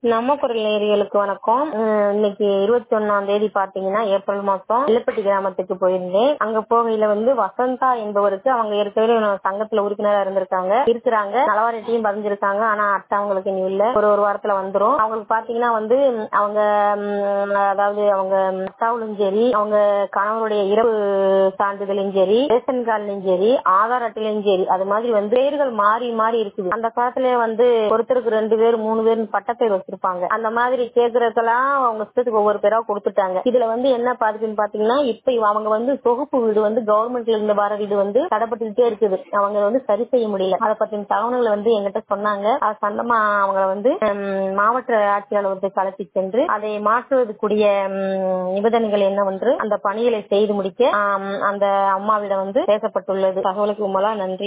நம்ம குரல் நேயர்களுக்கு வணக்கம் உம் இன்னைக்கு இருபத்தி ஒன்னாம் தேதி பாத்தீங்கன்னா ஏப்ரல் மாசம் வெள்ளப்பட்டி கிராமத்துக்கு போயிருந்தேன் அங்க போகையில வந்து வசந்தா என்பவருக்கு அவங்க ஏற்கனவே நம்ம சங்கத்துல உறுப்பினரா இருந்திருக்காங்க இருக்கிறாங்க நலவாரியத்தையும் பதிஞ்சிருக்காங்க ஆனா அட்டை அவங்களுக்கு இனி இல்ல ஒரு ஒரு வாரத்துல வந்துரும் அவங்களுக்கு பாத்தீங்கன்னா வந்து உம், அவங்க உம், அதாவது அவங்க அட்டாவிலும் சரி அவங்க கணவருடைய இறப்பு சான்றிதழையும் சரி ரேஷன் கார்டுலயும் சரி ஆதார் அட்டையிலும் சரி அது மாதிரி வந்து பேர்கள் மாறி மாறி இருக்குது அந்த காலத்துல வந்து ஒருத்தருக்கு ரெண்டு பேர் மூணு பேர் பட்டப்பேர் வச்சிருப்பாங்க அந்த மாதிரி கேக்குறதுக்கெல்லாம் அவங்க இஷ்டத்துக்கு ஒவ்வொரு பேரா கொடுத்துட்டாங்க இதுல வந்து என்ன பாதிப்புன்னு பாத்தீங்கன்னா இப்ப இவ- அவங்க வந்து தொகுப்பு வீடு வந்து கவர்மெண்ட்ல இருந்து வர வீடு வந்து தடைப்பட்டுக்கிட்டே இருக்குது அவங்க வந்து சரி செய்ய முடியல அதை பத்தின தகவல்களை வந்து எங்கிட்ட சொன்னாங்க அது சந்தமா அவங்கள வந்து உம், மாவட்ட ஆட்சியாளருக்கு அழைத்து சென்று அதை மாற்றுவதற்குரிய உம், நிபந்தனைகள் என்னவென்று அந்த பணிகளை செய்து முடிக்க ஆம், அந்த அம்மாவிடம் வந்து பேசப்பட்டுள்ளது தகவலுக்கு உமலா நன்றி